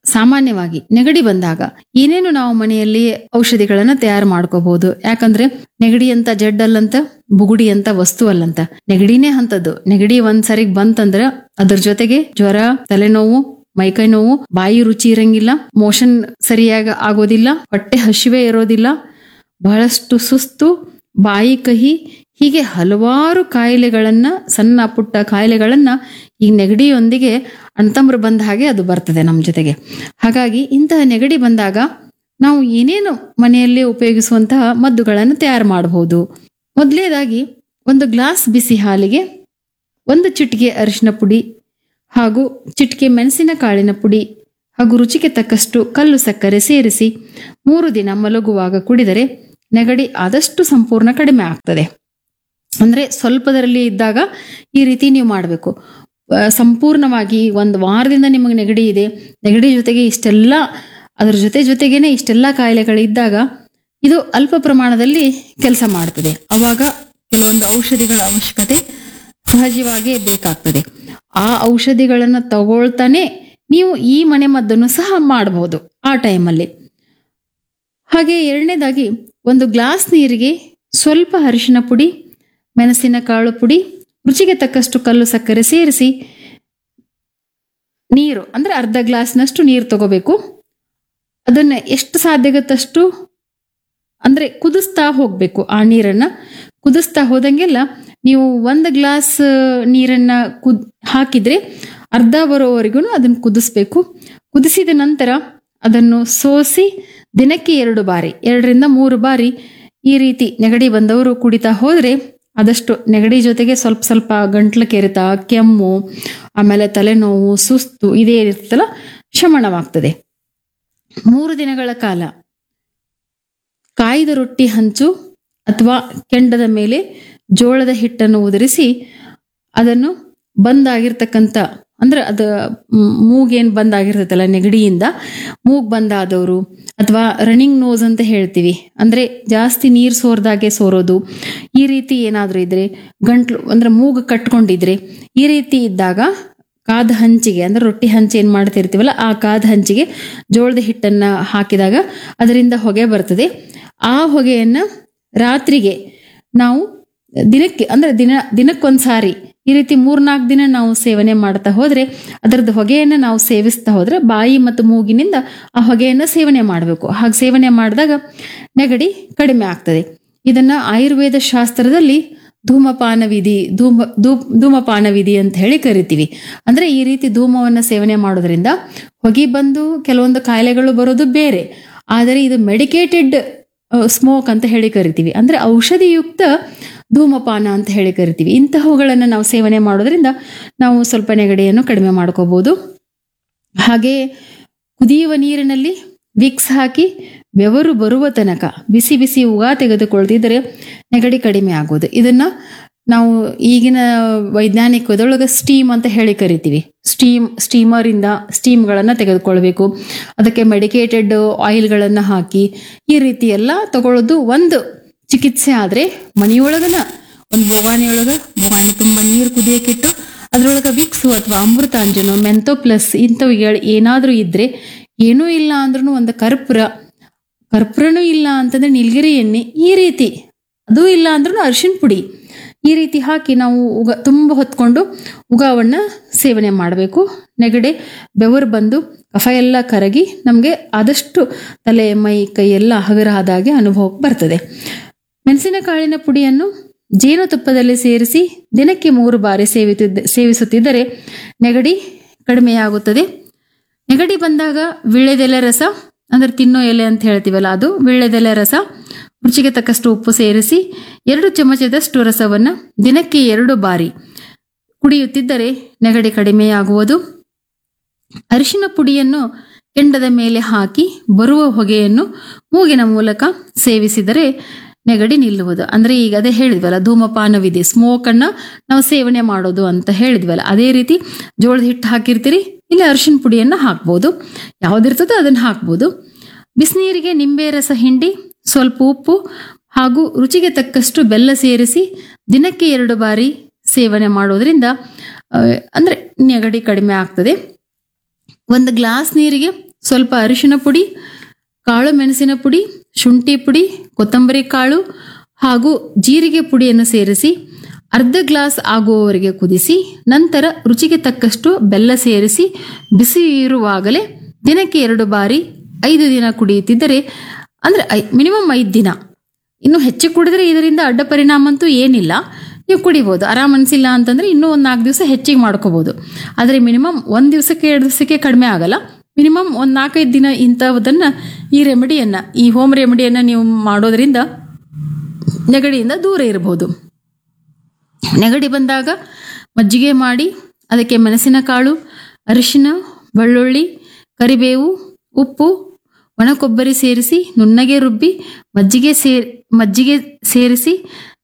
ಸಾಮಾನ್ಯವಾಗಿ ನೆಗಡಿ ಬಂದಾಗ ಏನೇನು ನಾವು ಮನೆಯಲ್ಲಿ ಔಷಧಿಗಳನ್ನ ತಯಾರು ಮಾಡ್ಕೋಬಹುದು ಯಾಕಂದ್ರೆ ನೆಗಡಿ ಅಂತ ಜಡ್ಡಲ್ಲಂತ ಬುಗುಡಿ ಅಂತ ವಸ್ತು ಅಲ್ಲಂತ ನೆಗಡಿನೇ ಅಂತದ್ದು ನೆಗಡಿ ಒಂದ್ ಸರಿಗೆ ಬಂತಂದ್ರ ಅದ್ರ ಜೊತೆಗೆ ಜ್ವರ ತಲೆನೋವು ಮೈಕೈ ನೋವು ಬಾಯಿ ರುಚಿ ಇರಂಗಿಲ್ಲ ಮೋಷನ್ ಸರಿಯಾಗಿ ಆಗೋದಿಲ್ಲ ಹೊಟ್ಟೆ ಹಸಿವೆ ಇರೋದಿಲ್ಲ ಬಹಳಷ್ಟು ಸುಸ್ತು ಬಾಯಿ ಕಹಿ ಹೀಗೆ ಹಲವಾರು ಕಾಯಿಲೆಗಳನ್ನ ಸಣ್ಣ ಪುಟ್ಟ ಕಾಯಿಲೆಗಳನ್ನ ಈ ನೆಗಡಿಯೊಂದಿಗೆ ಅಣ್ತಂಬ್ರು ಬಂದ ಹಾಗೆ ಅದು ಬರ್ತದೆ ನಮ್ಮ ಜೊತೆಗೆ ಹಾಗಾಗಿ ಇಂತಹ ನೆಗಡಿ ಬಂದಾಗ ನಾವು ಏನೇನು ಮನೆಯಲ್ಲಿ ಉಪಯೋಗಿಸುವಂತಹ ಮದ್ದುಗಳನ್ನು ತಯಾರು ಮಾಡಬಹುದು ಮೊದಲನೇದಾಗಿ ಒಂದು ಗ್ಲಾಸ್ ಬಿಸಿ ಹಾಲಿಗೆ ಒಂದು ಚಿಟಿಕೆ ಅರಿಶಿನ ಪುಡಿ ಹಾಗೂ ಚಿಟಿಕೆ ಮೆಣಸಿನ ಕಾಳಿನ ಪುಡಿ ಹಾಗೂ ರುಚಿಗೆ ತಕ್ಕಷ್ಟು ಕಲ್ಲು ಸಕ್ಕರೆ ಸೇರಿಸಿ ಮೂರು ದಿನ ಮಲಗುವಾಗ ಕುಡಿದರೆ ನೆಗಡಿ ಆದಷ್ಟು ಸಂಪೂರ್ಣ ಕಡಿಮೆ ಆಗ್ತದೆ ಅಂದ್ರೆ ಸ್ವಲ್ಪದರಲ್ಲಿ ಇದ್ದಾಗ ಈ ರೀತಿ ನೀವು ಮಾಡಬೇಕು ಸಂಪೂರ್ಣವಾಗಿ ಒಂದು ವಾರದಿಂದ ನಿಮಗೆ ನೆಗಡಿ ಇದೆ ನೆಗಡಿ ಜೊತೆಗೆ ಇಷ್ಟೆಲ್ಲ ಅದ್ರ ಜೊತೆ ಜೊತೆಗೇನೆ ಇಷ್ಟೆಲ್ಲ ಕಾಯಿಲೆಗಳಿದ್ದಾಗ ಇದು ಅಲ್ಪ ಪ್ರಮಾಣದಲ್ಲಿ ಕೆಲಸ ಮಾಡ್ತದೆ ಅವಾಗ ಕೆಲವೊಂದು ಔಷಧಿಗಳ ಅವಶ್ಯಕತೆ ಸಹಜವಾಗಿ ಬೇಕಾಗ್ತದೆ ಆ ಔಷಧಿಗಳನ್ನು ತಗೊಳ್ತಾನೆ ನೀವು ಈ ಮನೆ ಮದ್ದನ್ನು ಸಹ ಮಾಡಬಹುದು ಆ ಟೈಮಲ್ಲಿ ಹಾಗೆ ಎರಡನೇದಾಗಿ ಒಂದು ಗ್ಲಾಸ್ ನೀರಿಗೆ ಸ್ವಲ್ಪ ಅರಿಶಿನ ಪುಡಿ ಮೆಣಸಿನ ಕಾಳು ಪುಡಿ ರುಚಿಗೆ ತಕ್ಕಷ್ಟು ಕಲ್ಲು ಸಕ್ಕರೆ ಸೇರಿಸಿ ನೀರು ಅಂದ್ರೆ ಅರ್ಧ ಗ್ಲಾಸ್ನಷ್ಟು ನೀರು ತಗೋಬೇಕು ಅದನ್ನ ಎಷ್ಟು ಸಾಧ್ಯಗತ್ತಷ್ಟು ಅಂದ್ರೆ ಕುದಿಸ್ತಾ ಹೋಗ್ಬೇಕು ಆ ನೀರನ್ನ ಕುದಿಸ್ತಾ ಹೋದಂಗೆಲ್ಲ ನೀವು ಒಂದು ಗ್ಲಾಸ್ ನೀರನ್ನ ಕುದ್ ಹಾಕಿದ್ರೆ ಅರ್ಧ ಬರೋವರೆಗೂ ಅದನ್ನು ಕುದಿಸ್ಬೇಕು ಕುದಿಸಿದ ನಂತರ ಅದನ್ನು ಸೋಸಿ ದಿನಕ್ಕೆ ಎರಡು ಬಾರಿ ಎರಡರಿಂದ ಮೂರು ಬಾರಿ ಈ ರೀತಿ ನೆಗಡಿ ಬಂದವರು ಕುಡಿತಾ ಹೋದ್ರೆ ಆದಷ್ಟು ನೆಗಡಿ ಜೊತೆಗೆ ಸ್ವಲ್ಪ ಸ್ವಲ್ಪ ಗಂಟ್ಲು ಕೆರೆತ ಕೆಮ್ಮು ಆಮೇಲೆ ತಲೆನೋವು ಸುಸ್ತು ಇದೇ ಇರ್ತಲ್ಲ ಶಮನವಾಗ್ತದೆ ಮೂರು ದಿನಗಳ ಕಾಲ ಕಾಯ್ದ ರೊಟ್ಟಿ ಹಂಚು ಅಥವಾ ಕೆಂಡದ ಮೇಲೆ ಜೋಳದ ಹಿಟ್ಟನ್ನು ಉದುರಿಸಿ ಅದನ್ನು ಬಂದಾಗಿರ್ತಕ್ಕಂಥ ಅಂದ್ರೆ ಅದು ಮ್, ಮೂಗೇನ್ ಬಂದಾಗಿರ್ತೈತಲ್ಲ ನೆಗಡಿಯಿಂದ ಮೂಗ್ ಬಂದಾದವರು ಅಥವಾ ರನ್ನಿಂಗ್ ನೋಸ್ ಅಂತ ಹೇಳ್ತೀವಿ ಅಂದ್ರೆ ಜಾಸ್ತಿ ನೀರು ಸೋರ್ದಾಗೆ ಸೋರೋದು ಈ ರೀತಿ ಏನಾದರೂ ಇದ್ರೆ ಗಂಟ್ಲು ಅಂದ್ರೆ ಮೂಗು ಕಟ್ಕೊಂಡಿದ್ರೆ ಈ ರೀತಿ ಇದ್ದಾಗ ಕಾದ ಹಂಚಿಗೆ ಅಂದ್ರೆ ರೊಟ್ಟಿ ಹಂಚಿ ಏನ್ ಮಾಡ್ತಿರ್ತೀವಲ್ಲ ಆ ಕಾದ ಹಂಚಿಗೆ ಜೋಳದ ಹಿಟ್ಟನ್ನ ಹಾಕಿದಾಗ ಅದರಿಂದ ಹೊಗೆ ಬರ್ತದೆ ಆ ಹೊಗೆಯನ್ನ ರಾತ್ರಿಗೆ ನಾವು ದಿನಕ್ಕೆ ಅಂದ್ರೆ ದಿನ ದಿನಕ್ಕೊಂದ್ಸಾರಿ ಈ ರೀತಿ ಮೂರ್ನಾಲ್ಕು ದಿನ ನಾವು ಸೇವನೆ ಮಾಡ್ತಾ ಹೋದ್ರೆ ಅದರದ್ದು ಹೊಗೆಯನ್ನು ನಾವು ಸೇವಿಸ್ತಾ ಹೋದ್ರೆ ಬಾಯಿ ಮತ್ತು ಮೂಗಿನಿಂದ ಆ ಹೊಗೆಯನ್ನು ಸೇವನೆ ಮಾಡಬೇಕು ಹಾಗೆ ಸೇವನೆ ಮಾಡಿದಾಗ ನೆಗಡಿ ಕಡಿಮೆ ಆಗ್ತದೆ ಇದನ್ನ ಆಯುರ್ವೇದ ಶಾಸ್ತ್ರದಲ್ಲಿ ಧೂಮಪಾನ ವಿಧಿ ಧೂಮ ಧೂಪ್ ಧೂಮಪಾನ ವಿಧಿ ಅಂತ ಹೇಳಿ ಕರಿತೀವಿ ಅಂದ್ರೆ ಈ ರೀತಿ ಧೂಮವನ್ನ ಸೇವನೆ ಮಾಡೋದ್ರಿಂದ ಹೊಗೆ ಬಂದು ಕೆಲವೊಂದು ಕಾಯಿಲೆಗಳು ಬರೋದು ಬೇರೆ ಆದರೆ ಇದು ಮೆಡಿಕೇಟೆಡ್ ಸ್ಮೋಕ್ ಅಂತ ಹೇಳಿ ಕರಿತೀವಿ ಅಂದ್ರೆ ಔಷಧಿಯುಕ್ತ ಧೂಮಪಾನ ಅಂತ ಹೇಳಿ ಕರಿತೀವಿ ಇಂತಹವುಗಳನ್ನು ನಾವು ಸೇವನೆ ಮಾಡೋದ್ರಿಂದ ನಾವು ಸ್ವಲ್ಪ ನೆಗಡಿಯನ್ನು ಕಡಿಮೆ ಮಾಡ್ಕೋಬಹುದು ಹಾಗೆ ಕುದಿಯುವ ನೀರಿನಲ್ಲಿ ವಿಕ್ಸ್ ಹಾಕಿ ಬೆವರು ಬರುವ ತನಕ ಬಿಸಿ ಬಿಸಿ ಉಗಾ ತೆಗೆದುಕೊಳ್ತಿದ್ರೆ ನೆಗಡಿ ಕಡಿಮೆ ಆಗೋದು ಇದನ್ನ ನಾವು ಈಗಿನ ವೈಜ್ಞಾನಿಕದೊಳಗೆ ಸ್ಟೀಮ್ ಅಂತ ಹೇಳಿ ಕರಿತೀವಿ ಸ್ಟೀಮ್ ಸ್ಟೀಮರ್ ಇಂದ ಸ್ಟೀಮ್ಗಳನ್ನು ತೆಗೆದುಕೊಳ್ಬೇಕು ಅದಕ್ಕೆ ಮೆಡಿಕೇಟೆಡ್ ಆಯಿಲ್ಗಳನ್ನು ಹಾಕಿ ಈ ರೀತಿ ಎಲ್ಲ ತಗೊಳ್ಳೋದು ಒಂದು ಚಿಕಿತ್ಸೆ ಆದ್ರೆ ಮನೆಯೊಳಗನ ಒಂದು ಬೊಗಾನಿಯೊಳಗ ಬೊಗಾನಿ ತುಂಬ ನೀರು ಕುದಿಯಕ್ಕಿಟ್ಟು ಅದ್ರೊಳಗೆ ವಿಕ್ಸು ಅಥವಾ ಅಮೃತಾಂಜನು ಮೆಂತೋ ಪ್ಲಸ್ ಇಂಥವುಗಳು ಏನಾದರೂ ಇದ್ರೆ ಏನೂ ಇಲ್ಲ ಅಂದ್ರೂ ಒಂದು ಕರ್ಪೂರ ಕರ್ಪೂರನೂ ಇಲ್ಲ ಅಂತಂದ್ರೆ ನೀಲಗಿರಿ ಎಣ್ಣೆ ಈ ರೀತಿ ಅದು ಇಲ್ಲ ಅಂದ್ರೂ ಅರಿಶಿನ ಪುಡಿ ಈ ರೀತಿ ಹಾಕಿ ನಾವು ಉಗ ತುಂಬ ಹೊತ್ಕೊಂಡು ಉಗಾವನ್ನ ಸೇವನೆ ಮಾಡಬೇಕು ನೆಗಡಿ ಬೆವರು ಬಂದು ಕಫ ಎಲ್ಲ ಕರಗಿ ನಮಗೆ ಆದಷ್ಟು ತಲೆ ಮೈ ಕೈ ಎಲ್ಲ ಹಗುರ ಆದಾಗೆ ಅನುಭವಕ್ಕೆ ಬರ್ತದೆ ಮೆಣಸಿನಕಾಳಿನ ಪುಡಿಯನ್ನು ಜೇನುತುಪ್ಪದಲ್ಲಿ ಸೇರಿಸಿ ದಿನಕ್ಕೆ ಮೂರು ಬಾರಿ ಸೇವಿತಿದ್ದ ಸೇವಿಸುತ್ತಿದ್ದರೆ ನೆಗಡಿ ಕಡಿಮೆಯಾಗುತ್ತದೆ ನೆಗಡಿ ಬಂದಾಗ ವಿಳ್ಳೆದೆಲೆ ರಸ ಅಂದ್ರೆ ತಿನ್ನೋ ಎಲೆ ಅಂತ ಹೇಳ್ತೀವಲ್ಲ ಅದು ವಿಳ್ಳೆದೆಲೆ ರಸ ರುಚಿಗೆ ತಕ್ಕಷ್ಟು ಉಪ್ಪು ಸೇರಿಸಿ ಎರಡು ಚಮಚದಷ್ಟು ರಸವನ್ನು ದಿನಕ್ಕೆ ಎರಡು ಬಾರಿ ಕುಡಿಯುತ್ತಿದ್ದರೆ ನೆಗಡಿ ಕಡಿಮೆಯಾಗುವುದು ಅರಿಶಿನ ಪುಡಿಯನ್ನು ಕೆಂಡದ ಮೇಲೆ ಹಾಕಿ ಬರುವ ಹೊಗೆಯನ್ನು ಮೂಗಿನ ಮೂಲಕ ಸೇವಿಸಿದರೆ ನೆಗಡಿ ನಿಲ್ಲುವುದು ಅಂದ್ರೆ ಈಗ ಅದೇ ಹೇಳಿದ್ವಲ್ಲ ಧೂಮಪಾನವಿದೆ ಸ್ಮೋಕ್ ಅನ್ನ ನಾವು ಸೇವನೆ ಮಾಡೋದು ಅಂತ ಹೇಳಿದ್ವಲ್ಲ ಅದೇ ರೀತಿ ಜೋಳದ ಹಿಟ್ಟು ಹಾಕಿರ್ತೀರಿ ಇಲ್ಲಿ ಅರಿಶಿನ ಪುಡಿಯನ್ನ ಹಾಕ್ಬೋದು ಯಾವ್ದಿರ್ತದೋ ಅದನ್ನ ಹಾಕ್ಬೋದು ಬಿಸಿನೀರಿಗೆ ನಿಂಬೆ ರಸ ಹಿಂಡಿ ಸ್ವಲ್ಪ ಉಪ್ಪು ಹಾಗೂ ರುಚಿಗೆ ತಕ್ಕಷ್ಟು ಬೆಲ್ಲ ಸೇರಿಸಿ ದಿನಕ್ಕೆ ಎರಡು ಬಾರಿ ಸೇವನೆ ಮಾಡೋದ್ರಿಂದ ಆ, ಅಂದ್ರೆ ನೆಗಡಿ ಕಡಿಮೆ ಆಗ್ತದೆ ಒಂದು ಗ್ಲಾಸ್ ನೀರಿಗೆ ಸ್ವಲ್ಪ ಅರಿಶಿನ ಪುಡಿ ಕಾಳು ಮೆಣಸಿನ ಪುಡಿ ಶುಂಠಿ ಪುಡಿ ಕೊತ್ತಂಬರಿ ಕಾಳು ಹಾಗೂ ಜೀರಿಗೆ ಪುಡಿಯನ್ನು ಸೇರಿಸಿ ಅರ್ಧ ಗ್ಲಾಸ್ ಆಗುವವರೆಗೆ ಕುದಿಸಿ ನಂತರ ರುಚಿಗೆ ತಕ್ಕಷ್ಟು ಬೆಲ್ಲ ಸೇರಿಸಿ ಬಿಸಿ ಇರುವಾಗಲೇ ದಿನಕ್ಕೆ ಎರಡು ಬಾರಿ ಐದು ದಿನ ಕುಡಿಯುತ್ತಿದ್ದರೆ ಅಂದರೆ ಐ ಮಿನಿಮಮ್ ಐದು ದಿನ ಇನ್ನು ಹೆಚ್ಚು ಕುಡಿದ್ರೆ ಇದರಿಂದ ಅಡ್ಡ ಪರಿಣಾಮ ಅಂತೂ ಏನಿಲ್ಲ ನೀವು ಕುಡಿಬೋದು ಆರಾಮ್ ಅನಿಸಿಲ್ಲ ಅಂತಂದ್ರೆ ಇನ್ನೂ ಒಂದು ನಾಲ್ಕು ದಿವಸ ಹೆಚ್ಚಿಗೆ ಮಾಡ್ಕೋಬೋದು ಆದರೆ ಮಿನಿಮಮ್ ಒಂದು ದಿವಸಕ್ಕೆ ಎರಡು ದಿವಸಕ್ಕೆ ಕಡಿಮೆ ಆಗಲ್ಲ ಮಿನಿಮಮ್ ಒಂದು ನಾಲ್ಕೈದು ದಿನ ಇಂಥವುದನ್ನು ಈ ರೆಮಿಡಿಯನ್ನು ಈ ಹೋಮ್ ರೆಮಿಡಿಯನ್ನು ನೀವು ಮಾಡೋದ್ರಿಂದ ನೆಗಡಿಯಿಂದ ದೂರ ಇರಬಹುದು ನೆಗಡಿ ಬಂದಾಗ ಮಜ್ಜಿಗೆ ಮಾಡಿ ಅದಕ್ಕೆ ಮೆಣಸಿನಕಾಳು ಅರಿಶಿನ ಬೆಳ್ಳುಳ್ಳಿ ಕರಿಬೇವು ಉಪ್ಪು ಒಣ ಕೊಬ್ಬರಿ ಸೇರಿಸಿ ನುಣ್ಣಗೆ ರುಬ್ಬಿ ಮಜ್ಜಿಗೆ ಸೇರ್ ಮಜ್ಜಿಗೆ ಸೇರಿಸಿ